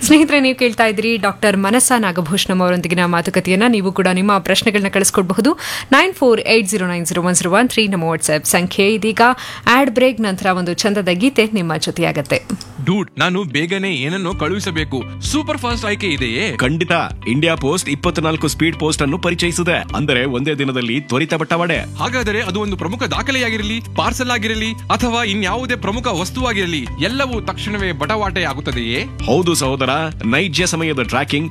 ಸ್ನೇಹಿತರೆ ನೀವು ಕೇಳ್ತಾ ಇದ್ದೀರಿ ಡಾಕ್ಟರ್ ಮನಸ್ಸ ನಾಗಭೂಷಣಂ ಅವರೊಂದಿಗಿನ ಮಾತುಕತೆಯನ್ನ ನೀವು ಕೂಡ ನಿಮ್ಮ ಪ್ರಶ್ನೆಗಳನ್ನ ಕಳಿಸ್ಕೊಡ್ಬಹುದು nine four eight zero nine zero one zero one three ನಮ್ಮ ವಾಟ್ಸ್ಆಪ್ ಸಂಖ್ಯೆ ಇದೀಗ ಆಡ್ ಬ್ರೇಕ್ ನಂತರ ಒಂದು ಚಂದದ ಗೀತೆ ನಿಮ್ಮ ಜೊತೆಯಾಗತ್ತೆ ಡೂಡ್ ನಾನು ಬೇಗನೆ ಏನನ್ನೋ ಕಳುಹಿಸಬೇಕು ಸೂಪರ್ ಫಾಸ್ಟ್ ಆಯ್ಕೆ ಇದೆಯೇ ಖಂಡಿತ ಇಂಡಿಯಾ ಪೋಸ್ಟ್ ಇಪ್ಪತ್ನಾಲ್ಕು ಸ್ಪೀಡ್ ಪೋಸ್ಟ್ ಅನ್ನು ಪರಿಚಯಿಸಿದೆ ಅಂದರೆ ಒಂದೇ ದಿನದಲ್ಲಿ ತ್ವರಿತ ಬಟ್ಟವಾಡೆ ಹಾಗಾದರೆ ಅದು ಒಂದು ಪ್ರಮುಖ ದಾಖಲೆಯಾಗಿರಲಿ ಪಾರ್ಸಲ್ ಆಗಿರಲಿ ಅಥವಾ ಇನ್ಯಾವುದೇ ಪ್ರಮುಖ ವಸ್ತುವಾಗಿರಲಿ ಎಲ್ಲವೂ ತಕ್ಷಣವೇ ಬಟವಾಟೆ ಆಗುತ್ತದೆಯೇ ಹೌದು ಸಹೋದರ ನೈಜ ಸಮಯದ ಟ್ರ್ಯಾಕಿಂಗ್